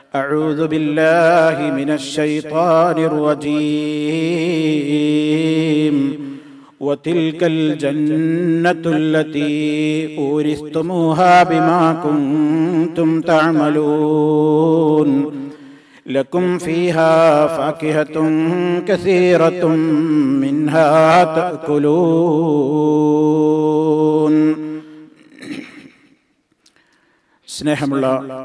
أعوذ بالله من الشيطان الرجيم وتلك الجنة التي أورثتموها بما كنتم تعملون لكم فيها فاكهة كثيرة منها تأكلون സ്നേഹമുള്ള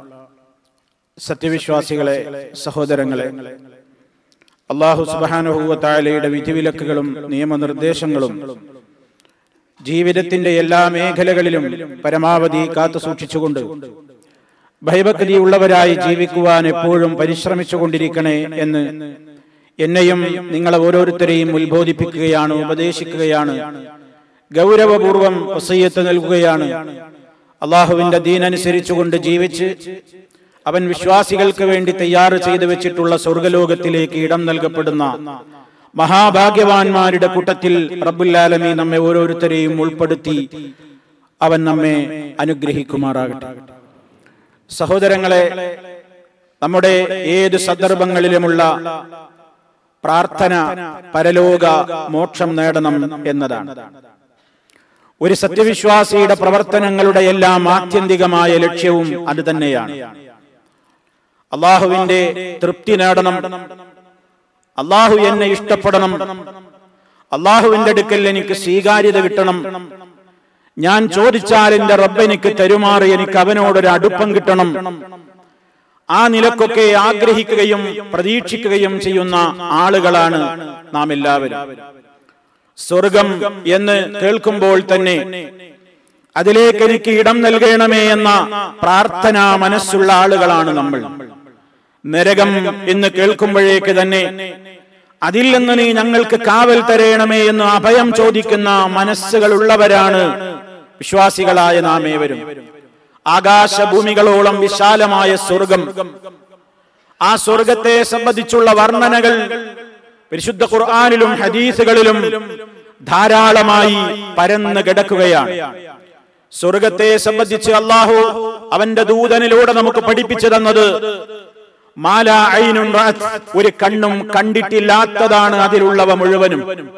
സത്യവിശ്വാസികളെ സഹോദരങ്ങളെ അള്ളാഹു സുബാനുഭൂവത്തായാലയുടെ വിധിവിലക്കുകളും നിയമനിർദ്ദേശങ്ങളും ജീവിതത്തിന്റെ എല്ലാ മേഖലകളിലും പരമാവധി കാത്തു സൂക്ഷിച്ചുകൊണ്ട് ഭയഭക്തിയുള്ളവരായി ജീവിക്കുവാൻ എപ്പോഴും പരിശ്രമിച്ചുകൊണ്ടിരിക്കണേ എന്ന് എന്നെയും നിങ്ങളെ ഓരോരുത്തരെയും ഉത്ബോധിപ്പിക്കുകയാണ് ഉപദേശിക്കുകയാണ് ഗൗരവപൂർവം വസയ്യത്ത് നൽകുകയാണ് അള്ളാഹുവിന്റെ ദീനനുസരിച്ചുകൊണ്ട് ജീവിച്ച് അവൻ വിശ്വാസികൾക്ക് വേണ്ടി തയ്യാർ ചെയ്തു വെച്ചിട്ടുള്ള സ്വർഗലോകത്തിലേക്ക് ഇടം നൽകപ്പെടുന്ന മഹാഭാഗ്യവാന്മാരുടെ കൂട്ടത്തിൽ റബ്ബുല്ലാലമി നമ്മെ ഓരോരുത്തരെയും ഉൾപ്പെടുത്തി അവൻ നമ്മെ അനുഗ്രഹിക്കുമാറാകട്ടെ സഹോദരങ്ങളെ നമ്മുടെ ഏത് സന്ദർഭങ്ങളിലുമുള്ള പ്രാർത്ഥന പരലോക മോക്ഷം നേടണം എന്നതാണ് ഒരു സത്യവിശ്വാസിയുടെ പ്രവർത്തനങ്ങളുടെ എല്ലാം ആത്യന്തികമായ ലക്ഷ്യവും അത് തന്നെയാണ് അള്ളാഹുവിന്റെ തൃപ്തി നേടണം അള്ളാഹു എന്നെ ഇഷ്ടപ്പെടണം അള്ളാഹുവിന്റെ അടുക്കൽ എനിക്ക് സ്വീകാര്യത കിട്ടണം ഞാൻ ചോദിച്ചാൽ എന്റെ റബ്ബ് എനിക്ക് തരുമാറി എനിക്ക് അവനോടൊരു അടുപ്പം കിട്ടണം ആ നിലക്കൊക്കെ ആഗ്രഹിക്കുകയും പ്രതീക്ഷിക്കുകയും ചെയ്യുന്ന ആളുകളാണ് നാം എല്ലാവരും സ്വർഗം എന്ന് കേൾക്കുമ്പോൾ തന്നെ അതിലേക്ക് എനിക്ക് ഇടം നൽകണമേ എന്ന പ്രാർത്ഥന മനസ്സുള്ള ആളുകളാണ് നമ്മൾ നരകം എന്ന് കേൾക്കുമ്പോഴേക്ക് തന്നെ അതിൽ നിന്ന് നീ ഞങ്ങൾക്ക് കാവൽ തരയണമേ എന്ന് അഭയം ചോദിക്കുന്ന മനസ്സുകളുള്ളവരാണ് വിശ്വാസികളായ നാം ഏവരും ആകാശഭൂമികളോളം വിശാലമായ സ്വർഗം ആ സ്വർഗത്തെ സംബന്ധിച്ചുള്ള വർണ്ണനകൾ പരിശുദ്ധ ഖുർആാനിലും ഹദീസുകളിലും ധാരാളമായി പരന്ന് കിടക്കുകയാണ് സ്വർഗത്തെ സംബന്ധിച്ച് അള്ളാഹു അവന്റെ ദൂതനിലൂടെ നമുക്ക് പഠിപ്പിച്ചു തന്നത് മാല ഐനുൻ റഅത്ത് ഒരു കണ്ണും കണ്ടിട്ടില്ലാത്തതാണ് അതിലുള്ളവ മുഴുവനും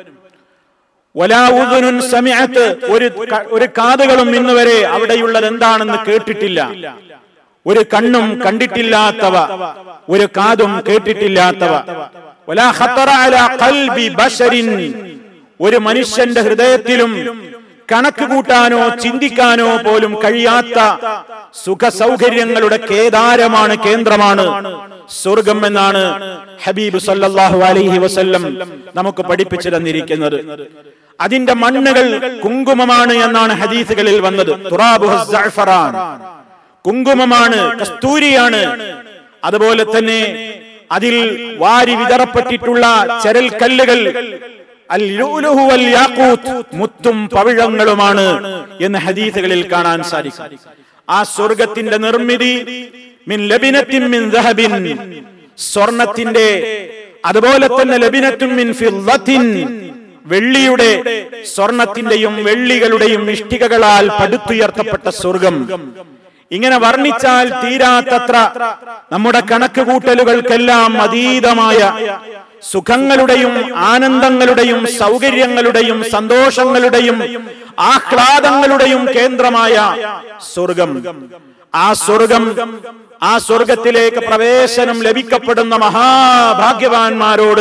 വലാ ഉദുനുൻ സമിഅത്ത് ഒരു ക- ഒരു കാതുകളും ഇന്ന് വരെ അവിടെയുള്ളത് എന്താണെന്ന് കേട്ടിട്ടില്ല ഒരു കണ്ണും കണ്ടിട്ടില്ലാത്തവ ഒരു കാതും കേട്ടിട്ടില്ലാത്തവ വലാ ഖത്തറ അലാ ഖൽബി ബശരിൻ ഒരു മനുഷ്യന്റെ ഹൃദയത്തിലും കണക്ക് കൂട്ടാനോ ചിന്തിക്കാനോ പോലും കഴിയാത്ത സുഖ സൗകര്യങ്ങളുടെ കേദാരമാണ് കേന്ദ്രമാണ് സ്വർഗം എന്നാണ് ഹബീബ് സല്ലല്ലാഹു അലൈഹി വസല്ലം നമുക്ക് പഠിപ്പിച്ചു തന്നിരിക്കുന്നത് അതിന്റെ മണ്ണുകൾ കുങ്കുമമാണ് എന്നാണ് ഹദീസുകളിൽ വന്നത് തുറാബുഹു സഅഫറാൻ. കുങ്കുമമാണ് കസ്തൂരിയാണ് അതുപോലെ തന്നെ അതിൽ വാരി വിതറപ്പെട്ടിട്ടുള്ള ചരൽ കല്ലുകൾ അൽ ലുഅ്ലുഹു വൽ യാഖൂത്ത് മുത്തും പവിഴങ്ങളുമാണ് എന്ന് ഹദീസുകളിൽ കാണാൻ സാധിക്കും ആ സ്വർഗത്തിന്റെ നിർമ്മിതി മിൻ ലബിനത്തിൻ മിൻ ദഹബിൻ സ്വർണത്തിന്റെ അതുപോലെ തന്നെ ലബിനത്തും മിൻ ഫിദ്ദത്തിൻ വെള്ളിയുടെ സ്വർണത്തിന്റെയും വെള്ളികളുടെയും ഇഷ്ടികകളാൽ പടുത്തുയർത്തപ്പെട്ട സ്വർഗം ഇങ്ങനെ വർണ്ണിച്ചാൽ തീരാത്തത്ര നമ്മുടെ കണക്ക് കൂട്ടലുകൾക്കെല്ലാം അതീതമായ സുഖങ്ങളുടെയും ആനന്ദങ്ങളുടെയും സൗകര്യങ്ങളുടെയും സന്തോഷങ്ങളുടെയും ആഹ്ലാദങ്ങളുടെയും കേന്ദ്രമായ സ്വർഗം ആ സ്വർഗം ആ സ്വർഗത്തിലേക്ക് പ്രവേശനം ലഭിക്കപ്പെടുന്ന മഹാഭാഗ്യവാന്മാരോട്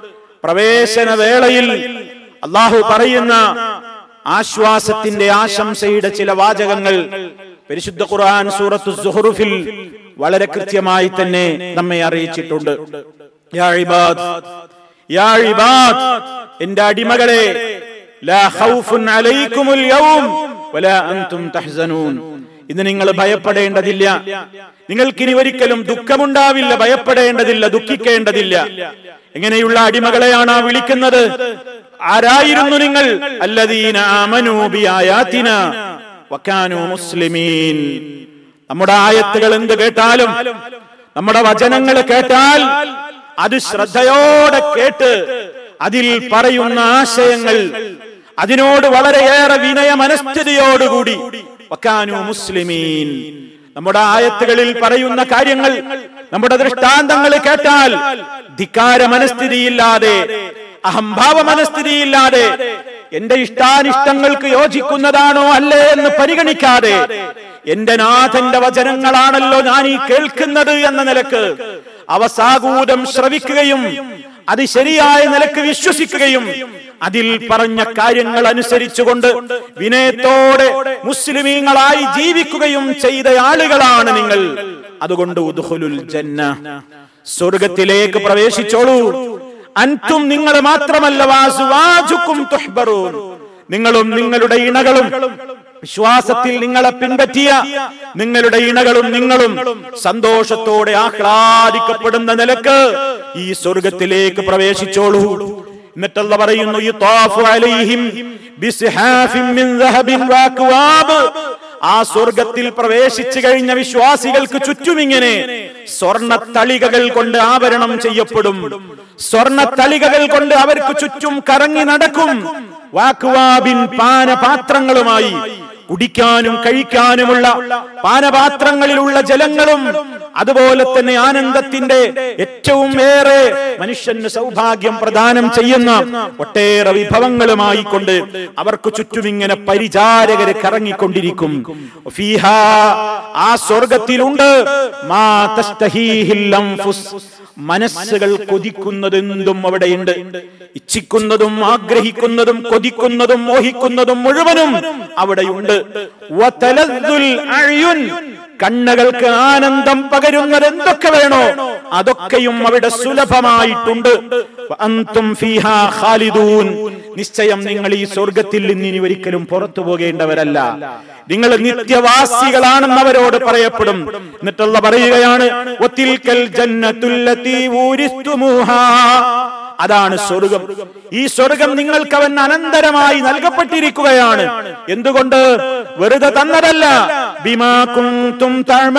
പ്രവേശന വേളയിൽ അള്ളാഹു പറയുന്ന ആശ്വാസത്തിന്റെ ആശംസയുടെ ചില വാചകങ്ങൾ പരിശുദ്ധ ഖുർആൻ സൂറത്തു സുഹറുഫിൽ വളരെ കൃത്യമായി തന്നെ നമ്മെ അറിയിച്ചിട്ടുണ്ട് യാ ഇബാദ് യാ ഇബാദ് എന്റെ അടിമകളെ ലാ ഖൗഫുൻ അലൈക്കുമുൽ യൗം വലാ അൻതും തഹ്സനൂൻ ഇന്ന് നിങ്ങൾ ഭയപ്പെടേണ്ടതില്ല നിങ്ങൾക്കിനി ഒരിക്കലും ദുഃഖമുണ്ടാവില്ല ഭയപ്പെടേണ്ടതില്ല ദുഃഖിക്കേണ്ടതില്ല എങ്ങനെയുള്ള അടിമകളെയാണ് ആ വിളിക്കുന്നത് ആരായിരുന്നു നിങ്ങൾ അല്ലദീന ആമനൂ ബിആയാതിന വകാനൂ മുസ്ലിമീൻ നമ്മുടെ ആയത്തുകൾ എന്ത് കേട്ടാലും നമ്മുടെ വചനങ്ങൾ കേട്ടാൽ അത് ശ്രദ്ധയോടെ കേട്ട് അതിൽ പറയുന്ന ആശയങ്ങൾ അതിനോട് വളരെയേറെ വിനയ മനസ്ഥിതിയോടുകൂടി വക്കാനു മുസ്ലിമീൻ നമ്മുടെ ആയത്തുകളിൽ പറയുന്ന കാര്യങ്ങൾ നമ്മുടെ ദൃഷ്ടാന്തങ്ങൾ കേട്ടാൽ ധിക്കാര മനസ്ഥിതിയില്ലാതെ അഹംഭാവ മനസ്ഥിതിയില്ലാതെ എന്റെ ഇഷ്ടാനിഷ്ടങ്ങൾക്ക് യോജിക്കുന്നതാണോ അല്ലേ എന്ന് പരിഗണിക്കാതെ എന്റെ നാഥന്റെ വചനങ്ങളാണല്ലോ ഞാൻ ഈ കേൾക്കുന്നത് എന്ന നിലക്ക് അവ സാഗൂതം ശ്രവിക്കുകയും അത് ശരിയായ നിലക്ക് വിശ്വസിക്കുകയും അതിൽ പറഞ്ഞ കാര്യങ്ങൾ അനുസരിച്ചുകൊണ്ട് വിനയത്തോടെ മുസ്ലിമീങ്ങളായി ജീവിക്കുകയും ചെയ്ത ആളുകളാണ് നിങ്ങൾ അതുകൊണ്ട് ഉദ്ഹുലുൽ ജന്ന സ്വർഗത്തിലേക്ക് പ്രവേശിച്ചോളൂ അൻതും നിങ്ങൾ മാത്രമല്ല വാസുവാജുക്കും തുഹ്ബറൂൻ നിങ്ങളും നിങ്ങളുടെ ഇണകളും വിശ്വാസത്തിൽ നിങ്ങളെ പിൻപറ്റിയ നിങ്ങളുടെ ഇണകളും നിങ്ങളും സന്തോഷത്തോടെ ആഹ്ലാദിക്കപ്പെടുന്ന നിലക്ക് ഈ സ്വർഗത്തിലേക്ക് പ്രവേശിച്ചോളൂ എന്നിട്ടല്ല പറയുന്നു യുത്താഫു അലൈഹിം ബിസ്ഹാഫിൻ മിൻ ദഹബിൻ വഅക്വാബ് ആ സ്വർഗത്തിൽ പ്രവേശിച്ചു കഴിഞ്ഞ വിശ്വാസികൾക്ക് ചുറ്റുമിങ്ങനെ സ്വർണ തളികകൾ കൊണ്ട് ആവരണം ചെയ്യപ്പെടും സ്വർണ തളികകൾ കൊണ്ട് അവർക്ക് ചുറ്റും കറങ്ങി നടക്കും വാക്കുവാബിൻ പാനപാത്രങ്ങളുമായി കുടിക്കാനും കഴിക്കാനുമുള്ള പാനപാത്രങ്ങളിലുള്ള ജലങ്ങളും അതുപോലെ തന്നെ ആനന്ദത്തിന്റെ ഏറ്റവും ഏറെ മനുഷ്യന് സൗഭാഗ്യം പ്രദാനം ചെയ്യുന്ന ഒട്ടേറെ വിഭവങ്ങളുമായി കൊണ്ട് അവർക്ക് ചുറ്റും ഇങ്ങനെ പരിചാരകര് കറങ്ങിക്കൊണ്ടിരിക്കും ഫീഹാ, ആ സ്വർഗത്തിലുണ്ട് മാ തസ്തഹീഹിൽ അൻഫുസ്. മനസ്സുകൾ കൊതിക്കുന്നതെന്തും അവിടെയുണ്ട് ഇച്ഛിക്കുന്നതും ആഗ്രഹിക്കുന്നതും കൊതിക്കുന്നതും മോഹിക്കുന്നതും മുഴുവനും അവിടെയുണ്ട് വതലദ്ദുൽ അഴ്യുൻ. കണ്ണുകൾക്ക് ആനന്ദം പകരുന്നത് എന്തൊക്കെ വേണോ അതൊക്കെയും അവിടെ സുലഭമായിട്ടുണ്ട് അന്തും ഫീഹാ ഖാലിദൂൻ നിശ്ചയം നിങ്ങൾ ഈ സ്വർഗത്തിൽ നിന്ന് ഇനി ഒരിക്കലും പുറത്തു പോകേണ്ടവരല്ല നിങ്ങൾ നിത്യവാസികളാണെന്ന് അവരോട് പറയപ്പെടും എന്നിട്ടുള്ള പറയുകയാണ് "വതിൽക്കൽ ജന്നത്തുല്ലതീ ഊരിസ്തുമൂഹാ." അതാണ് സ്വർഗം ഈ സ്വർഗം നിങ്ങൾക്ക് അവൻ അനന്തരമായി നൽകപ്പെട്ടിരിക്കുകയാണ് എന്തുകൊണ്ട് വെറുതെ തന്നതല്ല ബിമാ കുന്തും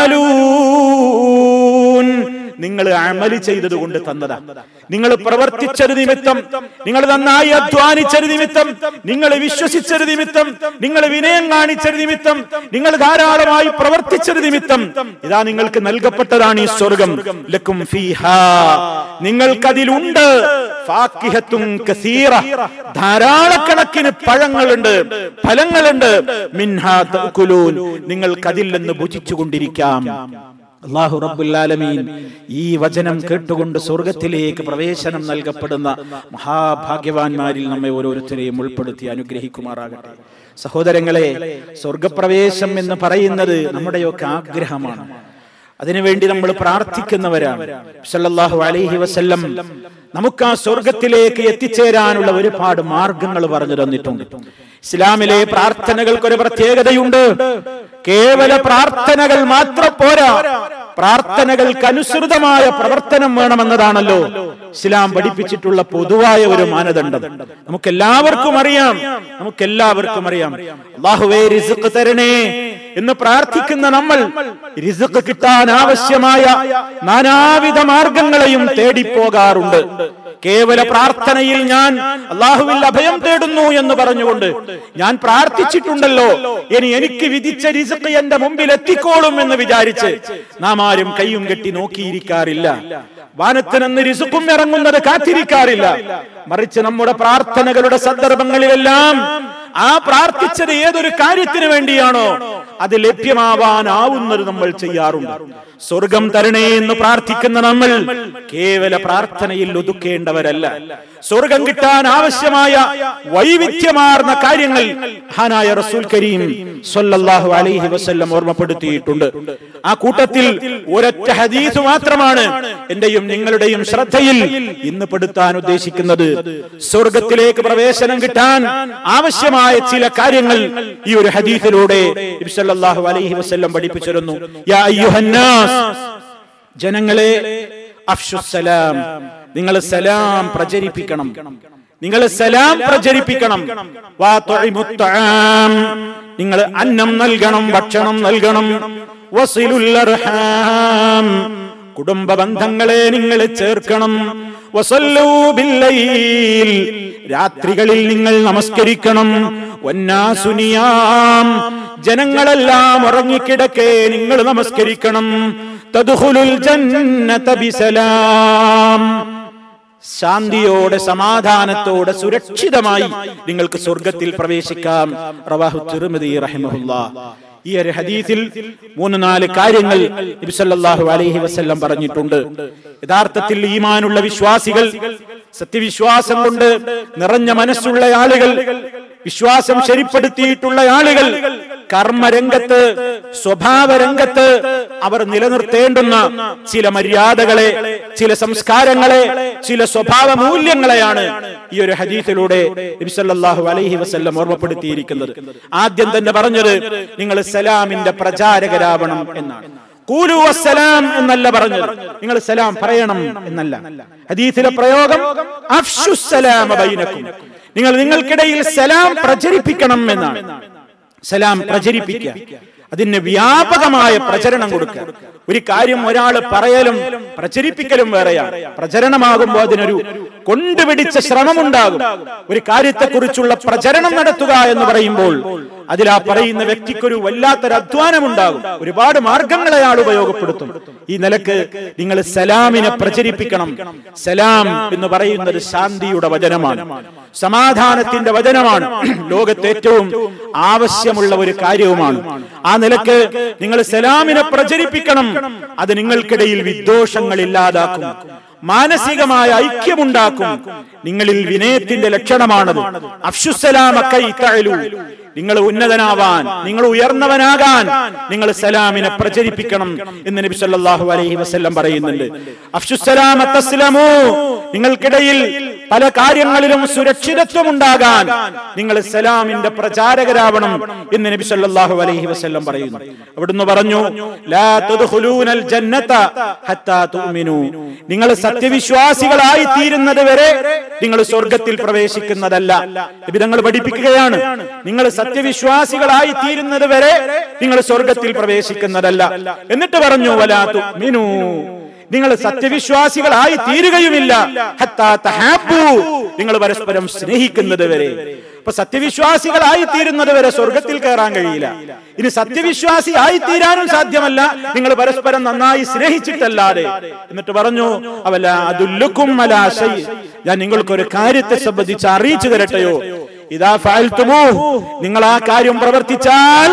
തഅമലൂൻ നിങ്ങൾ അമല് ചെയ്തത് കൊണ്ട് തന്നതാ നിങ്ങൾ പ്രവർത്തിച്ചത് നിമിത്തം നിങ്ങൾ നന്നായി അധ്വാനിച്ചത് നിമിത്തം നിങ്ങൾ വിശ്വസിച്ചത് നിമിത്തം നിങ്ങൾ വിനയം കാണിച്ചത് നിമിത്തം നിങ്ങൾ ധാരാളമായി പ്രവർത്തിച്ചത് നിമിത്തം ഇതാ നിങ്ങൾക്ക് നൽകപ്പെട്ടതാണ് ഈ സ്വർഗം ലക്കും ഫീഹാ നിങ്ങൾക്കതിലുണ്ട് ഫാക്കിഹത്തും കസീറ ധാരാളക്കണക്കിന് പഴങ്ങളുണ്ട് ഫലങ്ങളുണ്ട് മിൻഹാ തഅ്കുലൂൻ നിങ്ങൾക്കതിൽ നിന്ന് ഭുജിച്ചുകൊണ്ടിരിക്കാം അള്ളാഹു റബ്ബുല്ലാലമീൻ ഈ വചനം കേട്ടുകൊണ്ട് സ്വർഗത്തിലേക്ക് പ്രവേശനം നൽകപ്പെടുന്ന മഹാഭാഗ്യവാന്മാരിൽ നമ്മെ ഓരോരുത്തരെയും ഉൾപ്പെടുത്തി അനുഗ്രഹിക്കുമാറാകട്ടെ സഹോദരങ്ങളെ സ്വർഗപ്രവേശം എന്ന് പറയുന്നത് നമ്മുടെയൊക്കെ ആഗ്രഹമാണ് അതിനുവേണ്ടി നമ്മൾ പ്രാർത്ഥിക്കുന്നവരാണ് സല്ലല്ലാഹു അലൈഹി വസല്ലം നമുക്ക് ആ സ്വർഗത്തിലേക്ക് എത്തിച്ചേരാനുള്ള ഒരുപാട് മാർഗങ്ങൾ പറഞ്ഞു തന്നിട്ടുണ്ട് ഇസ്ലാമിലെ പ്രാർത്ഥനകൾക്ക് ഒരു പ്രത്യേകതയുണ്ട് കേവല പ്രാർത്ഥനകൾ മാത്രം പോരാ പ്രാർത്ഥനകൾക്ക് അനുസൃതമായ പ്രവർത്തനം വേണമെന്നതാണല്ലോ ഇസ്ലാം പഠിപ്പിച്ചിട്ടുള്ള പൊതുവായ ഒരു മാനദണ്ഡം നമുക്കെല്ലാവർക്കും അറിയാം നമുക്കെല്ലാവർക്കും അറിയാം അള്ളാഹുവേ റിസ്ക് തരണേ എന്ന് പ്രാർത്ഥിക്കുന്ന നമ്മൾ റിസ്ക് കിട്ടാൻ ആവശ്യമായ നാനാവിധ മാർഗങ്ങളെയും തേടിപ്പോകാറുണ്ട് കേവല പ്രാർത്ഥനയിൽ ഞാൻ അള്ളാഹുവിൽ അഭയം തേടുന്നു എന്ന് പറഞ്ഞുകൊണ്ട് ഞാൻ പ്രാർത്ഥിച്ചിട്ടുണ്ടല്ലോ ഇനി എനിക്ക് വിധിച്ച റിസ്ക് എന്റെ മുമ്പിൽ എത്തിക്കോളും എന്ന് വിചാരിച്ച് നാം ആരും കൈയും കെട്ടി നോക്കിയിരിക്കാറില്ല വാനത്ത് നിന്ന് റിസുക്കും ഇറങ്ങുന്നത് കാത്തിരിക്കാറില്ല മറിച്ച് നമ്മുടെ പ്രാർത്ഥനകളുടെ സന്ദർഭങ്ങളിലെല്ലാം ആ പ്രാർത്ഥിച്ചത് ഏതൊരു കാര്യത്തിന് വേണ്ടിയാണോ അത് ലഭ്യമാവാനാവുന്നത് നമ്മൾ ചെയ്യാറുണ്ട് സ്വർഗം തരണേ എന്ന് പ്രാർത്ഥിക്കുന്ന നമ്മൾ കേവല പ്രാർത്ഥനയിൽ ഒതുക്കേണ്ടവരല്ല സ്വർഗം കിട്ടാൻ ആവശ്യമായ വൈവിധ്യമാർന്ന കാര്യങ്ങൾ ഹാനായ റസൂൽ കരീം സ്വല്ലല്ലാഹു അലൈഹി വസല്ലം ഓർമ്മപ്പെടുത്തിയിട്ടുണ്ട് ആ കൂട്ടത്തിൽ ഒരൊറ്റ ഹദീസ് മാത്രമാണ് എന്റെയും നിങ്ങളുടെയും ശ്രദ്ധയിൽ ഇന്ന് പെടുത്താൻ ഉദ്ദേശിക്കുന്നത് സ്വർഗത്തിലേക്ക് പ്രവേശനം കിട്ടാൻ ആവശ്യമായ ചില കാര്യങ്ങൾ ഈ ഒരു ഹദീസിലൂടെ നബി സല്ലല്ലാഹു അലൈഹി വസല്ലം പഠിപ്പിച്ചിരുന്നു യാ അയ്യുഹന്നാസ് ജനങ്ങളെ അഫ്ഷുസലാം നിങ്ങൾ സലാം പ്രചരിപ്പിക്കണം നിങ്ങൾ സലാം പ്രചരിപ്പിക്കണം വാ തുഇമുത് തആം. നിങ്ങൾ അന്നം നൽകണം ഭക്ഷണം നൽകണം വസിലുൽ അർഹാം. കുടുംബ ബന്ധങ്ങളെ നിങ്ങൾ ചേർക്കണം വസല്ലൂ ബില്ലൈൽ. രാത്രികളിൽ നിങ്ങൾ നമസ്കരിക്കണം വന്നാസുനിയാം ജനങ്ങളെല്ലാം ഉറങ്ങിക്കിടക്കെ നിങ്ങൾ നമസ്കരിക്കണം തദ്ഖുലുൽ ജന്നത ബിസലാം ശാന്തിയോടെ സമാധാനത്തോടെ സുരക്ഷിതമായി നിങ്ങൾക്ക് സ്വർഗത്തിൽ പ്രവേശിക്കാം റവാഹു തിരുമതി റഹിമഹുല്ലാ ഈ ഒരു ഹദീസിൽ മൂന്ന് നാല് കാര്യങ്ങൾ നബി സല്ലല്ലാഹു അലൈഹി വസല്ലം പറഞ്ഞിട്ടുണ്ട് യഥാർത്ഥത്തിൽ ഈമാനുള്ള വിശ്വാസികൾ സത്യവിശ്വാസം കൊണ്ട് നിറഞ്ഞ മനസ്സുള്ള ആളുകൾ വിശ്വാസം ശരിപ്പെടുത്തിയിട്ടുള്ള ആളുകൾ കർമ്മരംഗത്ത് സ്വഭാവ രംഗത്ത് അവർ നിലനിർത്തേണ്ടുന്ന ചില മര്യാദകളെ ചില സംസ്കാരങ്ങളെ ചില സ്വഭാവ മൂല്യങ്ങളെയാണ് ഈ ഒരു ഹദീസിലൂടെ നബി സല്ലല്ലാഹു അലൈഹി വസല്ലം ഓർമ്മപ്പെടുത്തിയിരിക്കുന്നത് ആദ്യം തന്നെ പറഞ്ഞത് നിങ്ങൾ സലാമിന്റെ പ്രചാരകരാവണം എന്നാണ് കൂലു വസ്സലാം എന്നല്ല പറഞ്ഞത് നിങ്ങൾ സലാം പറയണം എന്നല്ല ഹദീസിലെ പ്രയോഗം അഫ്ഷുസ്സലാമ ബൈനക്കും നിങ്ങൾ നിങ്ങൾക്കിടയിൽ സലാം പ്രചരിപ്പിക്കണം എന്നാണ് സലാം പ്രചരിപ്പിക്കുക അതിന് വ്യാപകമായ പ്രചരണം കൊടുക്കുക ഒരു കാര്യം ഒരാൾ പറയലും പ്രചരിപ്പിക്കലും വേറെയാണ് പ്രചരണമാകുമ്പോൾ അതിനൊരു കൊണ്ടുപിടിച്ച ശ്രമമുണ്ടാകും ഒരു കാര്യത്തെക്കുറിച്ചുള്ള പ്രചരണം നടത്തുക എന്ന് പറയുമ്പോൾ അതിൽ ആ പറയുന്ന വ്യക്തിക്കൊരു വല്ലാത്തൊരു അധ്വാനമുണ്ടാകും ഒരുപാട് മാർഗങ്ങളെ അയാൾ ഉപയോഗപ്പെടുത്തും ഈ നിലക്ക് നിങ്ങൾ സലാമിനെ പ്രചരിപ്പിക്കണം സലാം എന്ന് പറയുന്നത് ശാന്തിയുടെ വചനമാണ് സമാധാനത്തിന്റെ വചനമാണ് ലോകത്ത് ഏറ്റവും ആവശ്യമുള്ള ഒരു കാര്യവുമാണ് ആ നിലക്ക് നിങ്ങൾ സലാമിനെ പ്രചരിപ്പിക്കണം അത് നിങ്ങൾക്കിടയിൽ വിദ്വേഷങ്ങൾ ഇല്ലാതാക്കും മാനസികമായ ഐക്യമുണ്ടാക്കും നിങ്ങളിൽ വിനയത്തിന്റെ ലക്ഷണമാണത് അഫ്ഷുസലാമക്കൈത്തഴലു നിങ്ങൾ ഉന്നതനാവാൻ നിങ്ങൾ ഉയർന്നവനാകാൻ നിങ്ങൾ സലാമിനെ പ്രചരിപ്പിക്കണം എന്ന് നബി സല്ലല്ലാഹു അലൈഹി വസല്ലം പറയുന്നുണ്ട് അഫ്ഷുസലാമ തസ്ലമു നിങ്ങൾക്കിടയിൽ പല കാര്യങ്ങളിലും സുരക്ഷിതത്വം ഉണ്ടാകാൻ നിങ്ങൾ സലാമിന്റെ പ്രചാരകരാവണം എന്ന് നബി സല്ലല്ലാഹു അലൈഹി വസല്ലം പറയുന്നു അവിടുന്ന് പറഞ്ഞു ലാ തദ്ഖുലൂനൽ ജന്നത ഹത്താ തുഅ്മിനു നിങ്ങൾ സത്യവിശ്വാസികളായി തീരുന്നത് വരെ നിങ്ങൾ സ്വർഗത്തിൽ പ്രവേശിക്കുന്നതല്ല നബി തങ്ങൾ പഠിപ്പിക്കുകയാണ് നിങ്ങൾ സത്യവിശ്വാസികളായി തീരുന്നത് വരെ നിങ്ങൾ സ്വർഗത്തിൽ പ്രവേശിക്കുന്നതല്ല എന്നിട്ട് പറഞ്ഞു വലാ തുഅ്മിനു നിങ്ങൾ സത്യവിശ്വാസികളായി തീരുകയുമില്ല ഹത്താ തഹാബ്ബു നിങ്ങൾ പരസ്പരം സ്നേഹിക്കുന്നത് വരെ അപ്പൊ സത്യവിശ്വാസികളായി തീരുന്നത് വരെ സ്വർഗത്തിൽ കയറാൻ കഴിയില്ല ഇനി സത്യവിശ്വാസി ആയി തീരാനും സാധ്യമല്ല നിങ്ങൾ പരസ്പരം നന്നായി സ്നേഹിച്ചിട്ടല്ലാതെ എന്നിട്ട് പറഞ്ഞു അവല അതുല്ലുക്കും അലാശൈ ഞാൻ നിങ്ങൾക്കൊരു കാര്യത്തെ സംബന്ധിച്ച് അറിയിച്ചു തരട്ടെയോ ഇതാ ഫാൽത്തുമോ നിങ്ങൾ ആ കാര്യം പ്രവർത്തിച്ചാൽ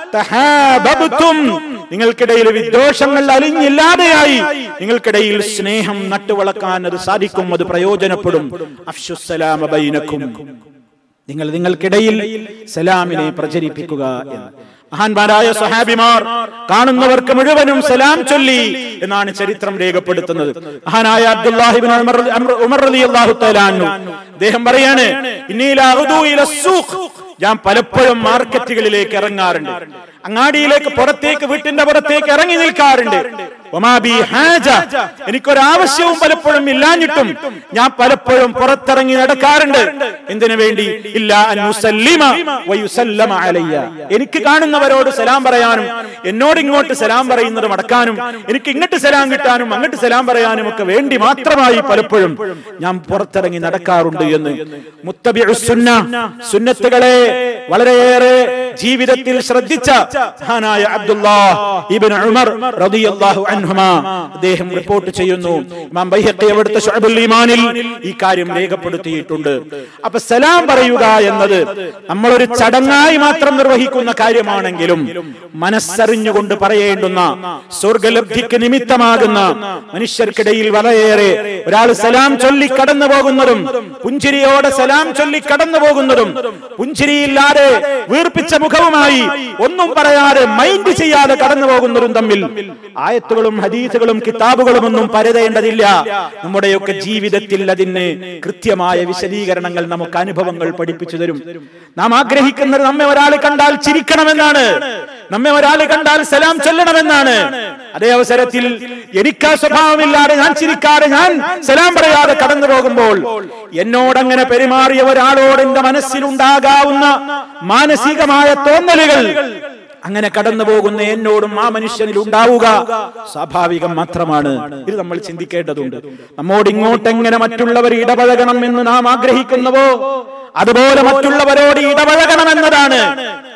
തഹാബബ്തും നിങ്ങൾക്കിടയിൽ വിദ്വേഷങ്ങൾ അലിഞ്ഞില്ലാതെയായി നിങ്ങൾക്കിടയിൽ സ്നേഹം നട്ടുവളക്കാൻ അത് സാധിക്കും അത് പ്രയോജനപ്പെടും അഫ്ഷുസലാമ ബൈനക്കും നിങ്ങൾ നിങ്ങൾക്കിടയിൽ സലാമിനെ പ്രചരിപ്പിക്കുക എന്ന് മഹാന്മാരായ സഹാബിമാർ കാണുന്നവർക്ക് മുഴുവനും സലാം ചൊല്ലി എന്നാണ് ചരിത്രം രേഖപ്പെടുത്തുന്നത് മഹാനായ അബ്ദുല്ലാഹിബിൻ ഉമർ അംർ- ഉമർ റളിയല്ലാഹു തആല അൻഹു അദ്ദേഹം പറയാണ് ഇന്നീല അഗ്ദു ഇല സൂഖ് ഞാൻ പലപ്പോഴും മാർക്കറ്റുകളിലേക്ക് ഇറങ്ങാറുണ്ട് അങ്ങാടിയിലേക്ക് പുറത്തേക്ക് വീട്ടിന്റെ പുറത്തേക്ക് ഇറങ്ങി നിൽക്കാറുണ്ട് വമാ ബി ഹാജ എനിക്കൊരാവശ്യവും പലപ്പോഴും ഇല്ലാഞ്ഞിട്ടും ഞാൻ പലപ്പോഴും പുറത്തിറങ്ങി നടക്കാറുണ്ട് എന്തിനു വേണ്ടി ഇല്ല അൻ ഉസല്ലിമ വയുസല്ലമ അലയ്യ എനിക്ക് കാണുന്നവരോട് സലാം പറയാനും എന്നോട് ഇങ്ങോട്ട് സലാം പറയുന്നത് മടക്കാനും എനിക്ക് ഇങ്ങോട്ട് സലാം കിട്ടാനും അങ്ങോട്ട് സലാം പറയാനും ഒക്കെ വേണ്ടി മാത്രമായി പലപ്പോഴും ഞാൻ പുറത്തിറങ്ങി നടക്കാറുണ്ട് എന്ന് മുത്തബിഉ സുന്ന സുന്നത്തുകളെ വളരെയേറെ ജീവിതത്തിൽ ശ്രദ്ധിച്ച മഹാനായ അബ്ദുല്ലാഹ് ഇബ്നു ഉമർ റളിയല്ലാഹു അൻഹുമാ അദ്ദേഹം റിപ്പോർട്ട് ചെയ്യുന്നു ഇമാം ബൈഹഖി അവിടുത്തെ ശുഅബുൽ ഈമാനിൽ ഈ കാര്യം രേഖപ്പെടുത്തിയിട്ടുണ്ട് അപ്പൊ സലാം പറയുക എന്നത് നമ്മളൊരു ചടങ്ങായി മാത്രം നിർവഹിക്കുന്ന കാര്യമാണെങ്കിലും മനസ്സറിഞ്ഞുകൊണ്ട് പറയേണ്ടുന്ന സ്വർഗലബ്ധിക്ക് നിമിത്തമാകുന്ന മനുഷ്യർക്കിടയിൽ വളരെയേറെ ഒരാൾ സലാം ചൊല്ലി കടന്നു പോകുന്നതും പുഞ്ചിരിയോടെ സലാം ചൊല്ലി കടന്നു പോകുന്നതും പുഞ്ചിരിയില്ലാതെ വീർപ്പിച്ച മുഖവുമായി ഒന്നും പറയാതെ മൈൻഡ് ചെയ്യാതെ കടന്നു പോകുന്നതും തമ്മിൽ ആയത്തുകളും ഹദീസുകളും കിതാബുകളും ഒന്നും പരതേണ്ടതില്ല നമ്മുടെയൊക്കെ ജീവിതത്തിൽ അതിന് കൃത്യമായ വിശദീകരണങ്ങൾ നമുക്ക് അനുഭവങ്ങൾ പഠിപ്പിച്ചു തരും നാം ആഗ്രഹിക്കുന്നത് നമ്മെ ഒരാൾ കണ്ടാൽ ചിരിക്കണമെന്നാണ് നമ്മെ ഒരാൾ കണ്ടാൽ സലാം ചൊല്ലണമെന്നാണ് അതേ അവസരത്തിൽ എനിക്ക് ആ സ്വഭാവമില്ലാതെ ഞാൻ ചിരിക്കാതെ ഞാൻ സലാം പറയാതെ കടന്നു പോകുമ്പോൾ എന്നോടങ്ങനെ പെരുമാറിയ ഒരാളോട് എന്റെ മനസ്സിലുണ്ടാകാവുന്ന മാനസികമായ തോന്നലുകൾ അങ്ങനെ കടന്നു പോകുന്ന എന്നോടും ആ മനുഷ്യനിൽ ഉണ്ടാവുക സ്വാഭാവികം മാത്രമാണ് ഇത് നമ്മൾ ചിന്തിക്കേണ്ടതുണ്ട് നമ്മോട് ഇങ്ങോട്ടെങ്ങനെ മറ്റുള്ളവർ ഇടപഴകണം എന്ന് നാം ആഗ്രഹിക്കുന്നുവോ അതുപോലെ മറ്റുള്ളവരോട് ഇടപഴകണം എന്നതാണ്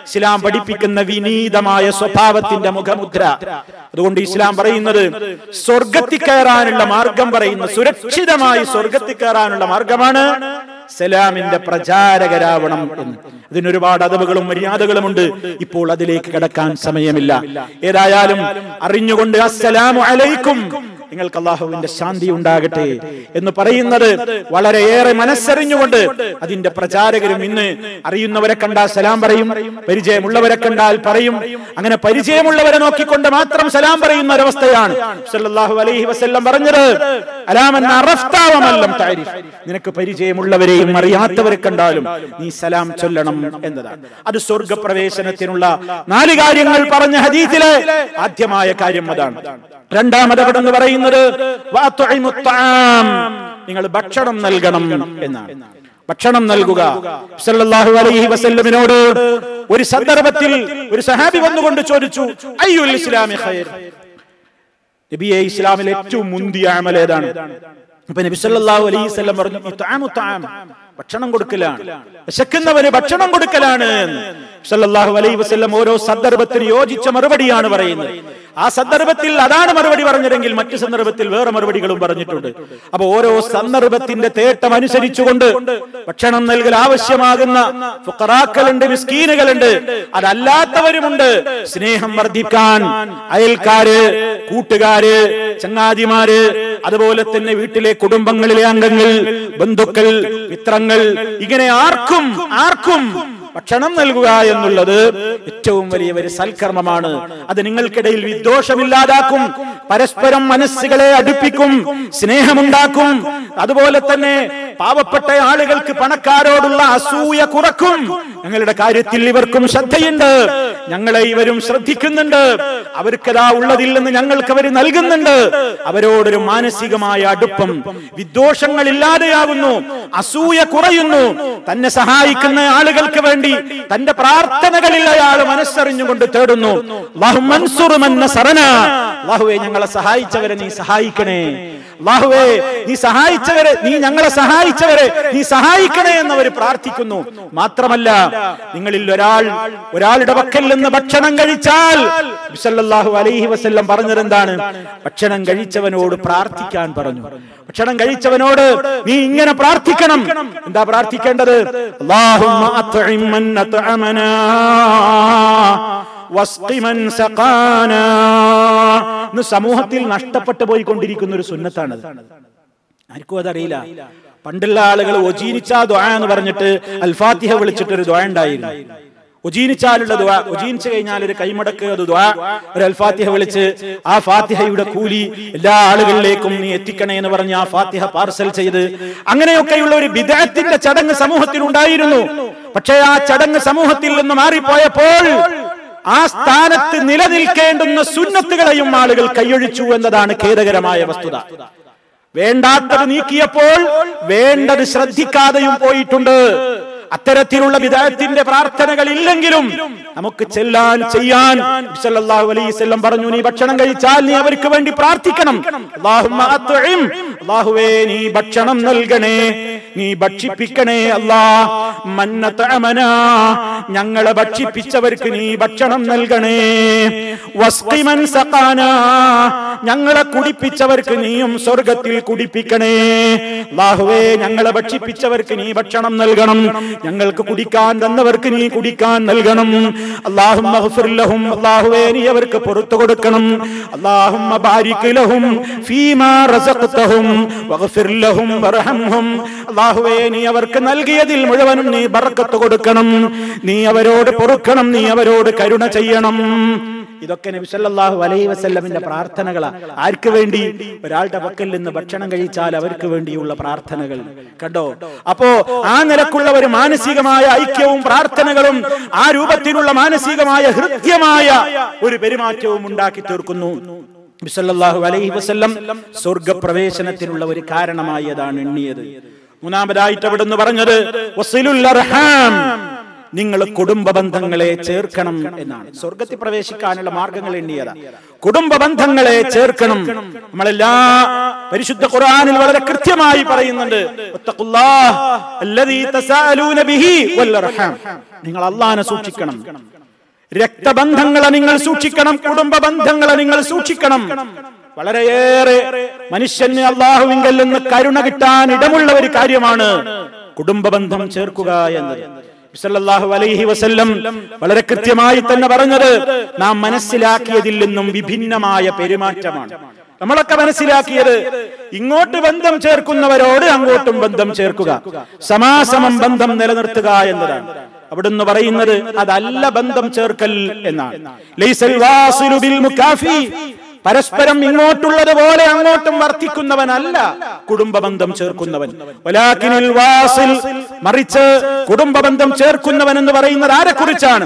ഇസ്ലാം പഠിപ്പിക്കുന്ന വിനീതമായ സ്വഭാവത്തിന്റെ മുഖമുദ്ര അതുകൊണ്ട് ഇസ്ലാം പറയുന്നത് സ്വർഗത്തിൽ കയറാനുള്ള മാർഗം പറയുന്ന സുരക്ഷിതമായി സ്വർഗത്തിൽ കയറാനുള്ള മാർഗമാണ് സലാമിന്റെ പ്രചാരകരാവണം എന്ന് ഇതിന് ഒരുപാട് അതവുകളും മര്യാദകളുമുണ്ട് ഇപ്പോൾ അതിലേക്ക് കടക്കാൻ സമയമില്ല ഏതായാലും അറിഞ്ഞുകൊണ്ട് അസ്സലാമു അലൈക്കും നിങ്ങൾക്ക് അള്ളാഹുവിന്റെ ശാന്തി ഉണ്ടാകട്ടെ എന്ന് പറയുന്നത് വളരെയേറെ മനസ്സറിഞ്ഞുകൊണ്ട് അതിന്റെ പ്രചാരകരും ഇന്ന് അറിയുന്നവരെ കണ്ടാൽ സലാം പറയും പരിചയമുള്ളവരെ കണ്ടാൽ പറയും അങ്ങനെ പരിചയമുള്ളവരെ നോക്കിക്കൊണ്ട് മാത്രം സലാം പറയുന്ന ഒരവസ്ഥയാണ് സല്ലല്ലാഹു അലൈഹി വസല്ലം പറഞ്ഞത് അലാമൻ അറഫ്താവമല്ലം താരിഫ് നിനക്ക് പരിചയമുള്ളവരെയും അറിയാത്തവരെ കണ്ടാലും നീ സലാം ചൊല്ലണം എന്നതാണ് അത് സ്വർഗപ്രവേശനത്തിനുള്ള നാല് കാര്യങ്ങൾ പറഞ്ഞ ഹദീസിലെ ആദ്യമായ കാര്യം അതാണ് രണ്ടാമത് അവിടെ നിന്ന് പറയുന്നത് വാത്വഇമു ത്വആം. നിങ്ങൾ ഭക്ഷണം നൽകണം എന്നാണ് ഭക്ഷണം നൽകുക സല്ലല്ലാഹു അലൈഹി വസല്ലമിനോട് ഒരു സന്ദർഭത്തിൽ ഒരു സഹാബി വന്നുകൊണ്ട് ചോദിച്ചു അയ്യുൽ ഇസ്ലാമി ഖൈർ നബിയെ ഇസ്ലാമിലെ ഏറ്റവും മുന്തിയ അമൽ ഏതാണ് അപ്പൊ നബി സല്ലല്ലാഹു അലൈഹി വസല്ലം പറഞ്ഞു ഇത്ആമു ത്വആം. ഭക്ഷണം കൊടുക്കലാണ് വിശക്കുന്നവന് ഭക്ഷണം കൊടുക്കലാണ് എന്ന്. സല്ലല്ലാഹു അലൈഹി വസല്ലം ഓരോ സന്ദർഭത്തിന് യോജിച്ച മറുപടിയാണ് പറയുന്നത് ആ സന്ദർഭത്തിൽ അതാണ് മറുപടി പറഞ്ഞതെങ്കിൽ മറ്റു സന്ദർഭത്തിൽ വേറെ മറുപടികളും പറഞ്ഞിട്ടുണ്ട് അപ്പൊ ഓരോ സന്ദർഭത്തിന്റെ തേട്ടം അനുസരിച്ചുകൊണ്ട് ഭക്ഷണം നൽകൽ ആവശ്യമാകുന്ന ഫുഖറാക്കളുണ്ട് മിസ്കീനുകളുണ്ട് അതല്ലാത്തവരുമുണ്ട് സ്നേഹം വർദ്ധിക്കാൻ അയൽക്കാര് കൂട്ടുകാര് ചങ്ങാതിമാര് അതുപോലെ തന്നെ വീട്ടിലെ കുടുംബങ്ങളിലെ അംഗങ്ങൾ ബന്ധുക്കൾ മിത്രങ്ങൾ ഇങ്ങനെ ആർക്കും ആർക്കും ഭക്ഷണം നൽകുക എന്നുള്ളത് ഏറ്റവും വലിയ ഒരു സൽക്കർമ്മമാണ് അത് നിങ്ങൾക്കിടയിൽ വിദ്വേഷമില്ലാതാക്കും പരസ്പരം മനസ്സുകളെ അടുപ്പിക്കും സ്നേഹമുണ്ടാക്കും അതുപോലെ തന്നെ പാവപ്പെട്ട ആളുകൾക്ക് പണക്കാരോടുള്ള അസൂയ കുറക്കും ഞങ്ങളുടെ കാര്യത്തിൽ ഇവർക്കും ശ്രദ്ധയുണ്ട് ഞങ്ങളെ ഇവരും ശ്രദ്ധിക്കുന്നുണ്ട് അവർക്കതാ ഉള്ളതിൽ നിന്ന് ഞങ്ങൾക്ക് അവർ നൽകുന്നുണ്ട് അവരോടൊരു മാനസികമായ അടുപ്പം വിദ്വേഷങ്ങൾ ഇല്ലാതെയാകുന്നു അസൂയ കുറയുന്നു തന്നെ സഹായിക്കുന്ന ആളുകൾക്ക് വേണ്ടി തന്റെ പ്രാർത്ഥനകളിൽ അയാൾ മനസ്സറിഞ്ഞുകൊണ്ട് തേടുന്നു അല്ലാഹു മൻസുർ മൻ നസറന. അല്ലാഹുവേ ഞങ്ങളെ സഹായിച്ചവരെ നീ സഹായിക്കണേ അല്ലാഹുവേ നീ സഹായിച്ചവരെ നീ ഞങ്ങളെ സഹായിച്ചവരെ നീ സഹായിക്കണേ എന്നവർ പ്രാർത്ഥിക്കുന്നു മാത്രമല്ല നിങ്ങളിൽ ഒരാൾ ഒരാളുടെ പക്കൽ നിന്ന് ഭക്ഷണം കഴിച്ചാൽ നബി സല്ലല്ലാഹു അലൈഹി വസല്ലം പറഞ്ഞത് എന്താണ് ഭക്ഷണം കഴിച്ചവനോട് പ്രാർത്ഥിക്കാൻ പറഞ്ഞു ഭക്ഷണം കഴിച്ചവനോട് നീ ഇങ്ങനെ പ്രാർത്ഥിക്കണം എന്താ പ്രാർത്ഥിക്കേണ്ടത് അല്ലാഹുമ്മ അത്ഇം മൻ അത്അമനാ വസ്ഖി മൻ സഖാനാ ഇന്ന് സമൂഹത്തിൽ നഷ്ടപ്പെട്ടു പോയിക്കൊണ്ടിരിക്കുന്ന ഒരു സുന്നത്താണത് ആർക്കും അതറിയില്ല പണ്ടുള്ള ആളുകൾ ഒജീനിച്ച ദ്വാ എന്ന് പറഞ്ഞിട്ട് അൽഫാത്തിഹ വിളിച്ചിട്ട് ഒരു ദ്വാ ഉണ്ടായിരുന്നു ഒജീനിച്ചാലുള്ള ദ്വാ ഒജീനിച്ചു കഴിഞ്ഞാൽ ഒരു കൈമടക്ക് അത് ദ്വാ ഒരു അൽഫാത്തിഹ വിളിച്ച് ആ ഫാത്തിഹയുടെ കൂലി എല്ലാ ആളുകളിലേക്കും നീ എത്തിക്കണേ എന്ന് പറഞ്ഞ് ആ ഫാത്തിഹ പാർസൽ ചെയ്ത് അങ്ങനെയൊക്കെയുള്ള ഒരു വിദഗ്ധത്തിന്റെ ചടങ്ങ് സമൂഹത്തിൽ ഉണ്ടായിരുന്നു പക്ഷേ ആ ചടങ്ങ് സമൂഹത്തിൽ നിന്ന് മാറിപ്പോയപ്പോൾ ആ സ്ഥാനത്ത് നിലനിൽക്കേണ്ടുന്ന സുന്നത്തുകളെയും ആളുകൾ കൈയൊഴിച്ചു എന്നതാണ് ഖേദകരമായ വസ്തുത വേണ്ടാത്തത് നീക്കിയപ്പോൾ വേണ്ടത് ശ്രദ്ധിക്കാതെയും പോയിട്ടുണ്ട് അത്തരത്തിലുള്ള വിദഗ്ധത്തിന്റെ പ്രാർത്ഥനകൾ ഇല്ലെങ്കിലും നമുക്ക് ചെല്ലാൻ ചെയ്യാൻ നബി സല്ലല്ലാഹു അലൈഹി വസല്ലം പറഞ്ഞു നീ ഭക്ഷണം കഴിച്ചാൽ നീ അവർക്ക് വേണ്ടി പ്രാർത്ഥിക്കണം അല്ലാഹുമ്മ അത്ഇം അല്ലാഹുവേ നീ ഭക്ഷണം നൽകണേ നീ ഭക്ഷിപ്പിക്കണേ അല്ലാ മന്നതഅമന ഞങ്ങളെ ഭക്ഷിപ്പിച്ചവർക്ക് നീ ഭക്ഷണം നൽകണേ വസ്ഖി മൻ സഖാന ഞങ്ങളെ കുടിപ്പിച്ചവർക്ക് നീയും സ്വർഗത്തിൽ കുടിപ്പിക്കണേ അല്ലാഹുവേ ഞങ്ങളെ ഭക്ഷിപ്പിച്ചവർക്ക് നീ ഭക്ഷണം നൽകണം ഞങ്ങൾക്ക് കുടിക്കാൻ തന്നവർക്ക് നീ കുടിക്കാൻ നൽകണം അല്ലാഹുമ്മ ഗ്ഫിർ ലഹും അല്ലാഹുവേ നീ അവർക്ക് പുറത്തു കൊടുക്കണം അല്ലാഹുമ്മ ബാരിക് ലഹും ഫീമാ റസഖ്തഹും വഗ്ഫിർ ലഹും വർഹംഹും അല്ലാഹുവേ നീ അവർക്ക് നൽകിയതിൽ മുഴുവനും നീ ബർക്കത്ത് കൊടുക്കണം നീ അവരോട് പൊറുക്കണം നീ അവരോട് കരുണ ചെയ്യണം ഇതൊക്കെ നബി സല്ലല്ലാഹു അലൈഹി വസല്ലമിന്റെ പ്രാർത്ഥനകളാ ആർക്ക് വേണ്ടി ഒരാളുടെ പക്കൽ നിന്ന് ഭക്ഷണം കഴിച്ചാൽ അവർക്ക് വേണ്ടിയുള്ള പ്രാർത്ഥനകൾ കണ്ടോ അപ്പോ ആ നിലക്കുള്ള ഒരു മാനസികമായ ഐക്യവും പ്രാർത്ഥനകളും ആ രൂപത്തിലുള്ള മാനസികമായ ഹൃദ്യമായ ഒരു പെരുമാറ്റവും ഉണ്ടാക്കി തീർക്കുന്നു നബി സല്ലല്ലാഹു അലൈഹി വസല്ലം സ്വർഗപ്രവേശനത്തിനുള്ള ഒരു കാരണമായി അതാണ് എണ്ണിയത് മൂന്നാമതായിട്ട് അവിടുന്ന് പറഞ്ഞത് വസിലുൽ അർഹാം നിങ്ങൾ കുടുംബ ബന്ധങ്ങളെ ചേർക്കണം എന്നാണ് സ്വർഗത്തിൽ പ്രവേശിക്കാനുള്ള മാർഗങ്ങൾ എണ്ണിയതാ കുടുംബ ബന്ധങ്ങളെ ചേർക്കണം നമ്മളെല്ലാ പരിശുദ്ധ ഖുർആനിൽ വളരെ കൃത്യമായി പറയുന്നുണ്ട് വത്തഖുല്ലാഹ് അല്ലദീ തസാഅലൂന ബിഹി വൽ അർഹാം നിങ്ങൾ അള്ളാഹനെ സൂക്ഷിക്കണം രക്തബന്ധങ്ങളെ നിങ്ങൾ സൂക്ഷിക്കണം കുടുംബ ബന്ധങ്ങളെ നിങ്ങൾ സൂക്ഷിക്കണം വളരെയേറെ മനുഷ്യന് അള്ളാഹുവിങ്കൽ നിന്ന് കരുണ കിട്ടാൻ ഇടമുള്ള ഒരു കാര്യമാണ് കുടുംബ ബന്ധം ചേർക്കുക എന്നത് സല്ലല്ലാഹു അലൈഹി വസല്ലം വളരെ കൃത്യമായി തന്നെ പറഞ്ഞത് നാം മനസ്സിലാക്കിയതിൽ നിന്നും വിഭിന്നമായ പെരുമാറ്റമാണ് നമ്മളൊക്കെ മനസ്സിലാക്കിയത് ഇങ്ങോട്ട് ബന്ധം ചേർക്കുന്നവരോട് അങ്ങോട്ടും ബന്ധം ചേർക്കുക സമാസമം ബന്ധം നിലനിർത്തുക എന്നതാണ് അവിടുന്ന് പറയുന്നത് അതല്ല ബന്ധം ചേർക്കൽ എന്നാണ് ലൈസൽ വാസിലു ബിൽ മുകാഫി പരസ്പരം ഇങ്ങോട്ടുള്ളത് പോലെ അങ്ങോട്ടും വർത്തിക്കുന്നവനല്ല കുടുംബ ബന്ധം ചേർക്കുന്നവൻ വലാക്കിനിൽ വാസിൽ മറിച്ച് കുടുംബ ബന്ധം ചേർക്കുന്നവൻ എന്ന് പറയുന്നത് ആരെ കുറിച്ചാണ്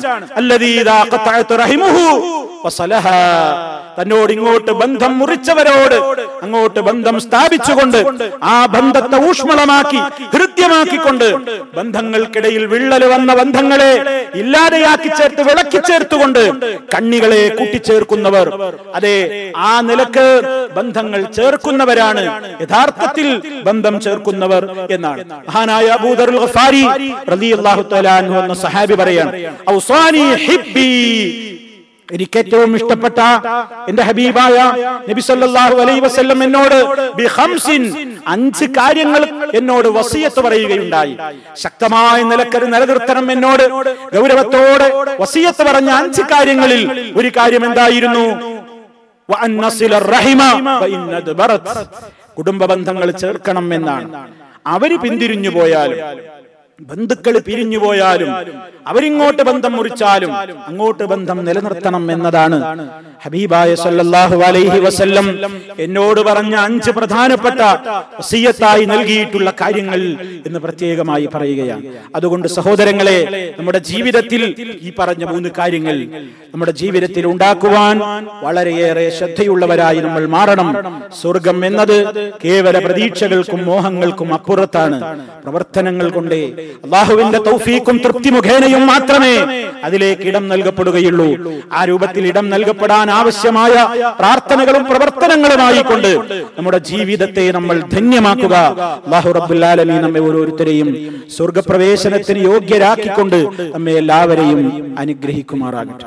തന്നോട് ഇങ്ങോട്ട് ബന്ധം മുറിച്ചവരോട് അങ്ങോട്ട് ബന്ധം സ്ഥാപിച്ചുകൊണ്ട് ആ ബന്ധത്തെ ഊഷ്മളമാക്കി ഹൃദ്യമാക്കിക്കൊണ്ട് ബന്ധങ്ങൾക്കിടയിൽ വിള്ളൽ വന്ന ബന്ധങ്ങളെ ഇല്ലാതെയാക്കി ചേർത്ത് വിളക്കി ചേർത്തുകൊണ്ട് കണ്ണികളെ കൂട്ടിച്ചേർക്കുന്നവർ അതെ ആ നിലക്ക് ബന്ധങ്ങൾ ചേർക്കുന്നവരാണ് യഥാർത്ഥത്തിൽ ബന്ധം ചേർക്കുന്നവർ എന്നാണ് മഹാനായ അബൂദറുൽ ഗഫാരി റളിയല്ലാഹു തആല അൻഹു എന്ന സഹാബി പറയാണ് ഔസാനി ഹിബ്ബി എനിക്ക് ഏറ്റവും ഇഷ്ടപ്പെട്ട എന്റെ ഹബീബായ നബി സല്ലല്ലാഹു അലൈഹി വസല്ലം എന്നോട് ബി ഖംസിൻ അഞ്ച് കാര്യങ്ങൾ എന്നോട് വസിയത്ത് പറയുകയുണ്ടായി ശക്തമായ നിലക്കത് നിലനിർത്തണം എന്നോട് ഗൗരവത്തോടെ വസിയത്ത് പറഞ്ഞ അഞ്ച് കാര്യങ്ങളിൽ ഒരു കാര്യം എന്തായിരുന്നു വഅൻ നസില റഹിമ ഫഇൻ അദ്ബറത്. കുടുംബ ബന്ധങ്ങൾ ചേർക്കണം എന്നാണ് അവര് പിന്തിരിഞ്ഞു പോയാലും ബന്ധുക്കൾ പിരിഞ്ഞു പോയാലും അവരിങ്ങോട്ട് ബന്ധം മുറിച്ചാലും അങ്ങോട്ട് ബന്ധം നിലനിർത്തണം എന്നതാണ് ഹബീബായ സല്ലല്ലാഹു അലൈഹി വസല്ലം എന്നോട് പറഞ്ഞ അഞ്ച് പ്രധാനപ്പെട്ട വസിയത്തായി നൽകിയിട്ടുള്ള കാര്യങ്ങൾ എന്ന് പ്രത്യേകമായി പറയുകയാണ് അതുകൊണ്ട് സഹോദരങ്ങളെ നമ്മുടെ ജീവിതത്തിൽ ഈ പറഞ്ഞ മൂന്ന് കാര്യങ്ങൾ നമ്മുടെ ജീവിതത്തിൽ ഉണ്ടാക്കുവാൻ വളരെയേറെ ശ്രദ്ധയുള്ളവരായി നമ്മൾ മാറണം സ്വർഗം എന്നത് കേവല പ്രതീക്ഷകൾക്കും മോഹങ്ങൾക്കും അപ്പുറത്താണ് പ്രവർത്തനങ്ങൾ കൊണ്ടേ അള്ളാഹുവിന്റെ തൗഫീക്കും തൃപ്തി മുഖേനയും മാത്രമേ അതിലേക്ക് ഇടം നൽകപ്പെടുകയുള്ളൂ ആ രൂപത്തിൽ ഇടം നൽകപ്പെടാൻ ആവശ്യമായ പ്രാർത്ഥനകളും പ്രവർത്തനങ്ങളുമായി കൊണ്ട് നമ്മുടെ ജീവിതത്തെ നമ്മൾ ധന്യമാക്കുക അള്ളാഹു റബ്ബുല്ലാലമി നമ്മെ ഓരോരുത്തരെയും സ്വർഗപ്രവേശനത്തിന് യോഗ്യരാക്കിക്കൊണ്ട് നമ്മെ എല്ലാവരെയും അനുഗ്രഹിക്കുമാറാകട്ടെ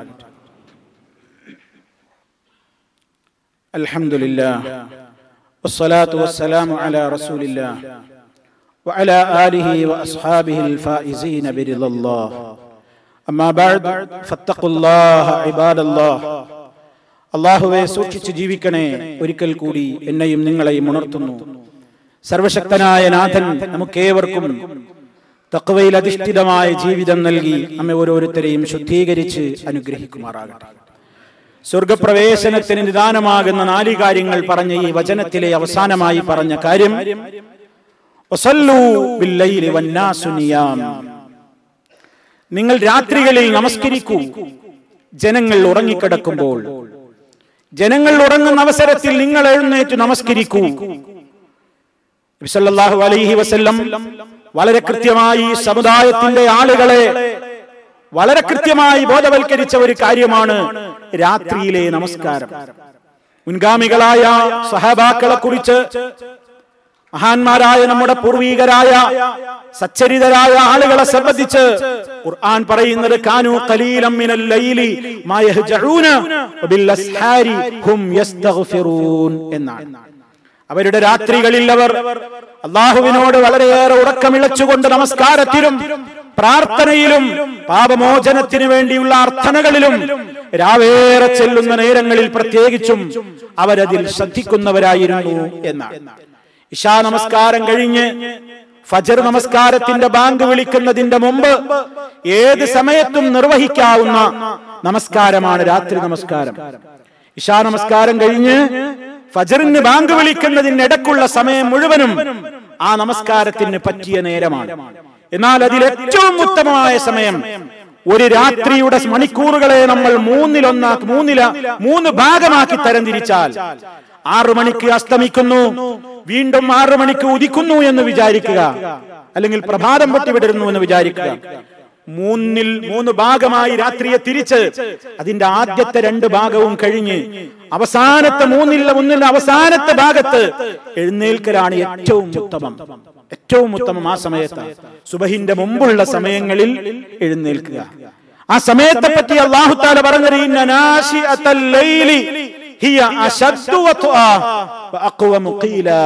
അൽഹംദുലില്ലാ വസ്സലാത്തു വസ്സലാമു അലാ റസൂലില്ലാ وعلى آله وأصحابه الفائزين برضا الله أما بعد فاتقوا الله عباد الله അള്ളാഹുവെ സൂക്ഷിച്ച് ജീവിക്കണേ ഒരിക്കൽ കൂടി എന്നെയും നിങ്ങളെയും ഉണർത്തുന്നു സർവശക്തനായ നാഥൻ നമുക്കേവർക്കും തക്വയിൽ അധിഷ്ഠിതമായ ജീവിതം നൽകി നമ്മെ ഓരോരുത്തരെയും ശുദ്ധീകരിച്ച് അനുഗ്രഹിക്കുമാറാകട്ടെ സ്വർഗപ്രവേശനത്തിന് നിദാനമാകുന്ന നാല് കാര്യങ്ങൾ പറഞ്ഞ ഈ വചനത്തിലെ അവസാനമായി പറഞ്ഞ കാര്യം വസല്ലൂ ബില്ലൈലി വന്നാസു നിയാം. നിങ്ങൾ രാത്രികളിൽ നമസ്കരിക്കൂ ജനങ്ങൾ ഉറങ്ങിക്കിടക്കുമ്പോൾ ജനങ്ങൾ ഉറങ്ങുന്ന അവസരത്തിൽ നിങ്ങൾ എഴുന്നേറ്റ് നമസ്കരിക്കൂ നബി സല്ലല്ലാഹു അലൈഹി വസല്ലം വളരെ കൃത്യമായി ഈ സമുദായത്തിന്റെ ആളുകളെ വളരെ കൃത്യമായി ബോധവൽക്കരിച്ച ഒരു കാര്യമാണ് രാത്രിയിലെ നമസ്കാരം മുൻഗാമികളായ സഹബാക്കളെ കുറിച്ച് മഹാന്മാരായ നമ്മുടെ പൂർവീകരായ സച്ചരിതരായ ആളുകളെ സംബന്ധിച്ച് ഖുർആൻ പറയുന്നത് കാനു ഖലീലം മിനൽ ലൈലി മാ യഹ്ജഊന വബിൽ അസ്ഹാരി ഹും യസ്തഗ്ഫിറൂൻ എന്നാണ് അവരുടെ രാത്രികളിൽ അവർ അള്ളാഹുവിനോട് വളരെയേറെ ഉറക്കമിളച്ചുകൊണ്ട് നമസ്കാരത്തിലും പ്രാർത്ഥനയിലും പാപമോചനത്തിന് വേണ്ടിയുള്ള അർത്ഥനകളിലും രാവേറെ ചെല്ലുന്ന നേരങ്ങളിൽ പ്രത്യേകിച്ചും അവരതിൽ ശ്രദ്ധിക്കുന്നവരായിരുന്നു എന്നാണ് ഇഷാ നമസ്കാരം കഴിഞ്ഞ് ഫജർ നമസ്കാരത്തിന്റെ ബാങ്ക് വിളിക്കുന്നതിന്റെ മുമ്പ് ഏത് സമയത്തും നിർവഹിക്കാവുന്ന നമസ്കാരമാണ് രാത്രി നമസ്കാരം ഇഷാ നമസ്കാരം കഴിഞ്ഞ് ഫജറിന് ബാങ്ക് വിളിക്കുന്നതിനിടക്കുള്ള സമയം മുഴുവനും ആ നമസ്കാരത്തിന് പറ്റിയ നേരമാണ് എന്നാൽ അതിൽ ഏറ്റവും ഉത്തമമായ സമയം ഒരു രാത്രിയുടെ മണിക്കൂറുകളെ നമ്മൾ മൂന്നിലൊന്നാക്കി മൂന്നില മൂന്ന് ഭാഗമാക്കി തരംതിരിച്ചാൽ ആറു മണിക്ക് അസ്തമിക്കുന്നു വീണ്ടും ആറു മണിക്ക് ഉദിക്കുന്നു എന്ന് വിചാരിക്കുക അല്ലെങ്കിൽ പ്രഭാതം പൊട്ടിവിടരുന്നു എന്ന് വിചാരിക്കുക മൂന്നിൽ മൂന്ന് ഭാഗമായി രാത്രിയെ തിരിച്ച് അതിന്റെ ആദ്യത്തെ രണ്ട് ഭാഗവും കഴിഞ്ഞ് അവസാനത്തെ മൂന്നില്ല ഒന്നിൽ അവസാനത്തെ ഭാഗത്ത് എഴുന്നേൽക്കലാണ് ഏറ്റവും ഉത്തമം ഏറ്റവും ഉത്തമം ആ സമയത്ത് സുബഹിന്റെ മുമ്പുള്ള സമയങ്ങളിൽ എഴുന്നേൽക്കുക ആ സമയത്തെ പറ്റി അള്ളാഹു താല പറഞ്ഞത് ഇന്ന നാശിഅത്തൽ ലൈലി ഹിയ അശദ്ദു വത്ആ വഅഖ്വമു ഖീലാ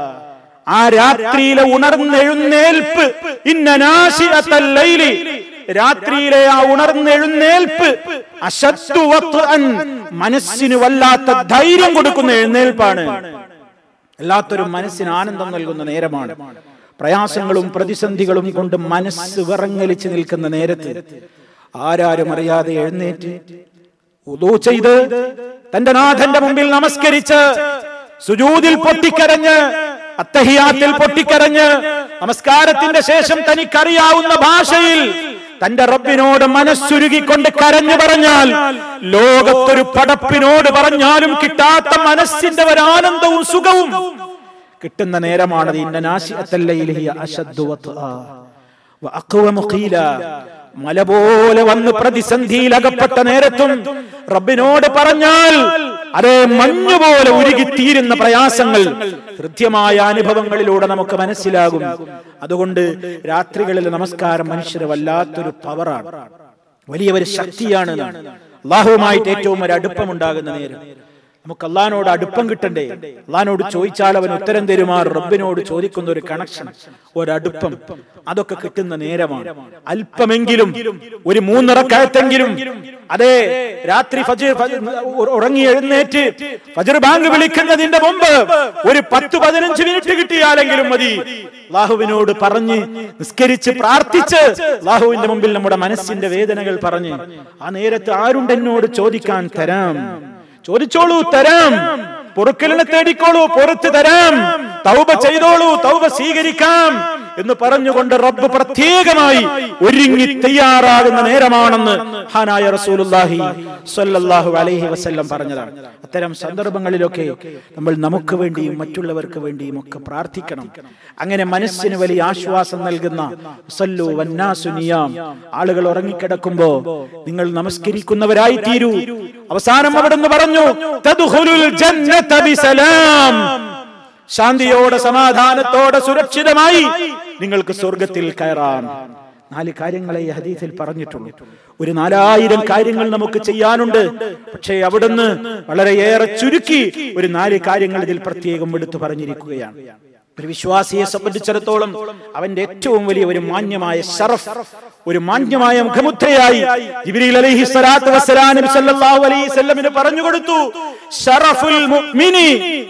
ആ രാത്രിയിലെ ഉണർന്നെഴുന്നേൽപ്പ് ഇന്ന നാശിഅത്തൽ ലൈലി രാത്രിയിലെ ആ ഉണർന്നെഴുന്നേൽപ്പ് അശദ്ദു വത്അൻ മനസ്സിന് വല്ലാത്ത ധൈര്യം കൊടുക്കുന്ന എഴുന്നേൽപ്പാണ് എല്ലാത്തൊരു മനസ്സിന് ആനന്ദം നൽകുന്ന നേരമാണ് പ്രയാസങ്ങളും പ്രതിസന്ധികളും കൊണ്ട് മനസ്സ് വിറങ്ങലിച്ച് നിൽക്കുന്ന നേരത്ത് ആരാരും അറിയാതെ എഴുന്നേറ്റ് ഉദൂ ചെയ്ത് തന്റെ നാഥന്റെ മുമ്പിൽ നമസ്കരിച്ച് സുജൂതിൽ പൊട്ടിക്കരഞ്ഞ് അത്തഹിയാത്തിൽ പൊട്ടിക്കരഞ്ഞ് നമസ്കാരത്തിന്റെ ശേഷം തനിക്കറിയാവുന്ന ഭാഷയിൽ തന്റെ റബ്ബിനോട് മനസ്സുരുകിക്കൊണ്ട് കരഞ്ഞു പറഞ്ഞാൽ ലോകത്തൊരു പടപ്പിനോട് പറഞ്ഞാലും കിട്ടാത്ത മനസ്സിന്റെ ഒരു ആനന്ദവും സുഖവും കിട്ടുന്ന നേരമാണത് ഇന്ന നാശിഅത്തല്ലൈലിഹിയ അശദ്ദു വത്ആ വഅഖ്വമു ഖീല മല പോലെ വന്ന് പ്രതിസന്ധിയിൽ അകപ്പെട്ട നേരത്തും റബ്ബിനോട് പറഞ്ഞാൽ അതേ മഞ്ഞുപോലെ ഉരുകിത്തീരുന്ന പ്രയാസങ്ങൾ കൃത്യമായ അനുഭവങ്ങളിലൂടെ നമുക്ക് മനസ്സിലാകും അതുകൊണ്ട് രാത്രികളിൽ നമസ്കാരം മനുഷ്യരെ വല്ലാത്തൊരു പവറാണ് വലിയ ഒരു ശക്തിയാണ് അള്ളാഹുവുമായിട്ട് ഏറ്റവും ഒരു അടുപ്പമുണ്ടാകുന്ന നേരം നമുക്ക് അള്ളഹാനോട് അടുപ്പം കിട്ടണ്ടേ അള്ളഹാനോട് ചോദിച്ചാൽ അവൻ ഉത്തരം തരുമാർ റബ്ബിനോട് ചോദിക്കുന്ന ഒരു കണക്ഷൻ ഒരടുപ്പം അതൊക്കെ കിട്ടുന്ന നേരമാണ് അല്പമെങ്കിലും ഒരു മൂന്നിറക്കഴത്തെങ്കിലും അതെ രാത്രി ഫജർ ഫജർ ഉറങ്ങി എഴുന്നേറ്റ് ഫജർ ബാങ്ക് വിളിക്കുന്നതിന്റെ മുമ്പ് ഒരു പത്ത് പതിനഞ്ച് മിനിറ്റ് കിട്ടിയാലെങ്കിലും മതി അള്ളാഹുവിനോട് പറഞ്ഞ് നിസ്കരിച്ച് പ്രാർത്ഥിച്ച് അള്ളാഹുവിന്റെ മുമ്പിൽ നമ്മുടെ മനസ്സിന്റെ വേദനകൾ പറഞ്ഞ് ആ നേരത്ത് ആരുണ്ട് എന്നോട് ചോദിക്കാൻ തരാം ചോദിച്ചോളൂ തരാം പൊറുക്കലിനെ തേടിക്കോളൂ പൊറത്ത് തരാം തൗബ ചെയ്തോളൂ തൗബ സ്വീകരിക്കാം എന്ന് പറഞ്ഞുകൊണ്ട് റബ്ബ് പ്രത്യേകമായി ഒരുങ്ങി തയ്യാറാകുന്ന നേരമാണെന്ന് ഹാനായ റസൂലുള്ളാഹി സ്വല്ലല്ലാഹു അലൈഹി വസല്ലം പറഞ്ഞതാണ് അത്തരം സന്ദർഭങ്ങളിലൊക്കെ നമ്മൾ നമുക്ക് വേണ്ടിയും മറ്റുള്ളവർക്ക് വേണ്ടിയും ഒക്കെ പ്രാർത്ഥിക്കണം അങ്ങനെ മനസ്സിന് വലിയ ആശ്വാസം നൽകുന്ന സല്ലു വന്നാസു നിയാം ആളുകൾ ഉറങ്ങിക്കിടക്കുമ്പോ നിങ്ങൾ നമസ്കരിക്കുന്നവരായി തീരൂ അവസാനം അവിടുന്ന് പറഞ്ഞു തദ്ഖുലുൽ ജന്നത ബിസലാം ശാന്തിയോടെ സമാധാനത്തോടെ സുരക്ഷിതമായി നിങ്ങൾക്ക് സ്വർഗത്തിൽ കയറാം നാല് കാര്യങ്ങളെ ഈ ഹദീസിൽ പറഞ്ഞിട്ടുള്ളൂ ഒരു നാലായിരം കാര്യങ്ങൾ നമുക്ക് ചെയ്യാനുണ്ട് പക്ഷേ അവിടുന്ന് വളരെയേറെ ചുരുക്കി ഒരു നാല് കാര്യങ്ങൾ ഇതിൽ പ്രത്യേകം എടുത്തു പറഞ്ഞിരിക്കുകയാണ് ഒരു വിശ്വാസിയെ സംബന്ധിച്ചിടത്തോളം അവന്റെ ഏറ്റവും വലിയ ഒരു മാന്യമായ ഷറഫ് ഒരു മാന്യമായ മുഖമുദ്രയായി ജിബ്രീൽ അലൈഹി സ്വലാത്തു വസ്സലാം നബി സല്ലല്ലാഹു അലൈഹി വസല്ലമിന് പറഞ്ഞു കൊടുത്തു ഷറഫുൽ മുഅ്മിനി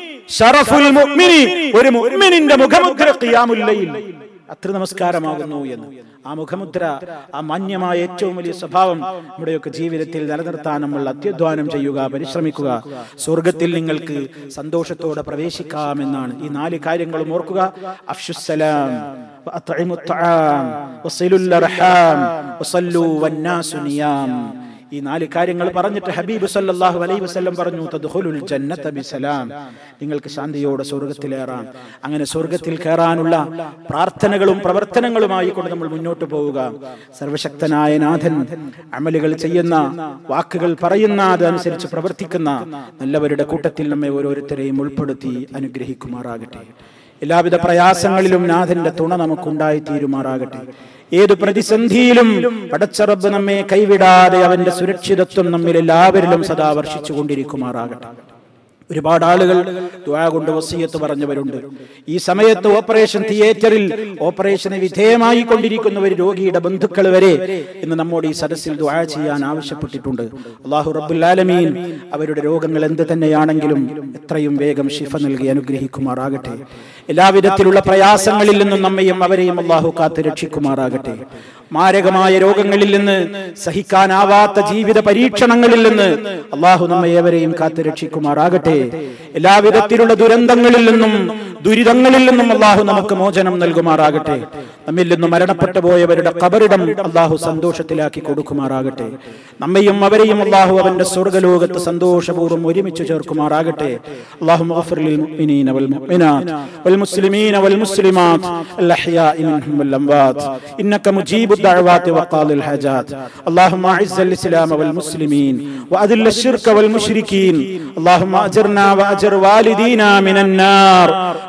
ഷറഫുൽ മുഅ്മിനി ഒരു മുഅ്മിനിന്റെ മുഖമുദ്ര ഖിയാമുൽ ലൈൽ അത്ര നമസ്കാരമാകുന്നു എന്ന് ആ മുഖമുദ്ര ആ മാന്യമായ ഏറ്റവും വലിയ സ്വഭാവം നമ്മുടെയൊക്കെ ജീവിതത്തിൽ നിലനിർത്താൻ നമ്മൾ അത്യധ്വാനം ചെയ്യുക പരിശ്രമിക്കുക സ്വർഗത്തിൽ നിങ്ങൾക്ക് സന്തോഷത്തോടെ പ്രവേശിക്കാമെന്നാണ് ഈ നാല് കാര്യങ്ങളും ഓർക്കുക അഫ്ഷുസലാം وأطعموا الطعام وصلوا الأرحام وصلوا والناس نيام ഈ നാല് കാര്യങ്ങൾ പറഞ്ഞിട്ട് ഹബീബ് സല്ലല്ലാഹു അലൈഹി വസല്ലം പറഞ്ഞു തദ്ഖുലുൽ ജന്നത ബിസലാം നിങ്ങൾക്ക് ശാന്തിയോടെ സ്വർഗ്ഗത്തിലേറാം അങ്ങനെ സ്വർഗ്ഗത്തിൽ കയറാനുള്ള പ്രാർത്ഥനകളും പ്രവർത്തനങ്ങളുമായി കൊണ്ട് നമ്മൾ മുന്നോട്ട് പോവുക സർവശക്തനായ നാഥൻ അമലുകൾ ചെയ്യുന്ന വാക്കുകൾ പറയുന്ന അതനുസരിച്ച് പ്രവർത്തിക്കുന്ന നല്ലവരുടെ കൂട്ടത്തിൽ നമ്മെ ഓരോരുത്തരെയും ഉൾപ്പെടുത്തി അനുഗ്രഹിക്കുമാറാകട്ടെ എല്ലാവിധ പ്രയാസങ്ങളിലും നാഥന്റെ തുണ നമുക്കുണ്ടായി തീരുമാറാകട്ടെ ഏത് പ്രതിസന്ധിയിലും പടച്ചറബ് നമ്മെ കൈവിടാതെ അവന്റെ സുരക്ഷിതത്വം നമ്മിൽ എല്ലാവരിലും സദാ വർഷിച്ചു കൊണ്ടിരിക്കുമാറാകട്ടെ ഒരുപാട് ആളുകൾ ദുആ കൊണ്ട് വസീയത്ത് പറഞ്ഞവരുണ്ട് ഈ സമയത്ത് ഓപ്പറേഷൻ തിയേറ്ററിൽ ഓപ്പറേഷന് വിധേയമായി കൊണ്ടിരിക്കുന്ന ഒരു രോഗിയുടെ ബന്ധുക്കൾ വരെ ഇന്ന് നമ്മോട് ഈ സദസ്സിൽ ദുആ ചെയ്യാൻ ആവശ്യപ്പെട്ടിട്ടുണ്ട് അള്ളാഹു റബ്ബുൽ ആലമീൻ അവരുടെ രോഗങ്ങൾ എന്ത് തന്നെയാണെങ്കിലും എത്രയും വേഗം ശിഫ നൽകി അനുഗ്രഹിക്കുമാറാകട്ടെ എല്ലാവിധത്തിലുള്ള പ്രയാസങ്ങളിൽ നിന്നും നമ്മയും അവരെയും അള്ളാഹു കാത്ത് രക്ഷിക്കുമാറാകട്ടെ മാരകമായ രോഗങ്ങളിൽ നിന്ന് സഹിക്കാനാവാത്ത ജീവിത പരീക്ഷണങ്ങളിൽ നിന്ന് അള്ളാഹു നമ്മെ ഏവരെയും കാത്ത് രക്ഷിക്കുമാറാകട്ടെ എല്ലാവിധത്തിലുള്ള ദുരന്തങ്ങളിൽ നിന്നും ദുരിതങ്ങളിൽ നിന്നും അള്ളാഹു നമുക്ക് മോചനം നൽകുമാറാകട്ടെ നമ്മിൽ നിന്ന് മരണപ്പെട്ടു പോയവരുടെ കബറിടം അള്ളാഹു സന്തോഷത്തിലാക്കി കൊടുക്കുമാറാകട്ടെ നമ്മയും അവരെയും അള്ളാഹു അവന്റെ സ്വർഗലോകത്ത് സന്തോഷപൂർവ്വം ഒരുമിച്ച് ചേർക്കുമാറാകട്ടെ അള്ളാഹു للمؤمنين والمؤمنات والمسلمين والمسلمات الأحياء منهم والأموات إنك مجيب الدعوات وقاضي الحاجات اللهم أعز الإسلام والمسلمين وأذل الشرك والمشركين اللهم أجرنا وأجر والدينا من النار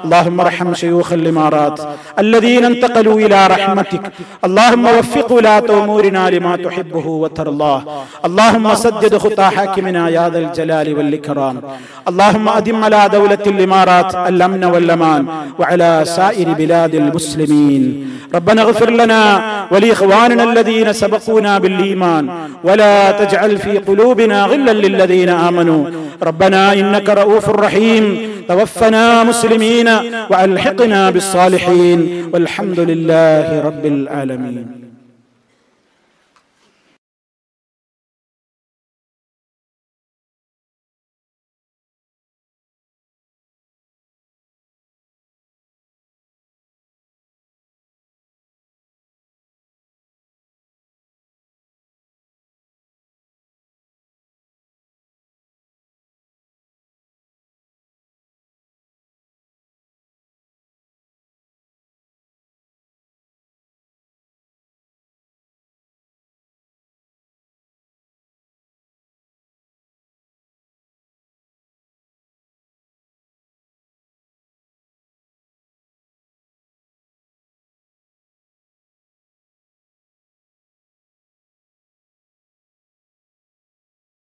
اللهم ارحم شيوخ الامارات الذين انتقلوا الى رحمتك اللهم وفق ولاة امورنا لما تحبه وترضاه اللهم سدد خطى حاكمنا يا ذا الجلال والاكرام اللهم ادم على دولة الامارات الامن والامان وعلى سائر بلاد المسلمين ربنا اغفر لنا ولاخواننا الذين سبقونا بالايمان ولا تجعل في قلوبنا غلا للذين امنوا ربنا انك رؤوف رحيم توفنا مسلمين والحقنا بالصالحين والحمد لله رب العالمين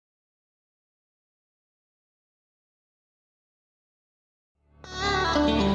Thank you.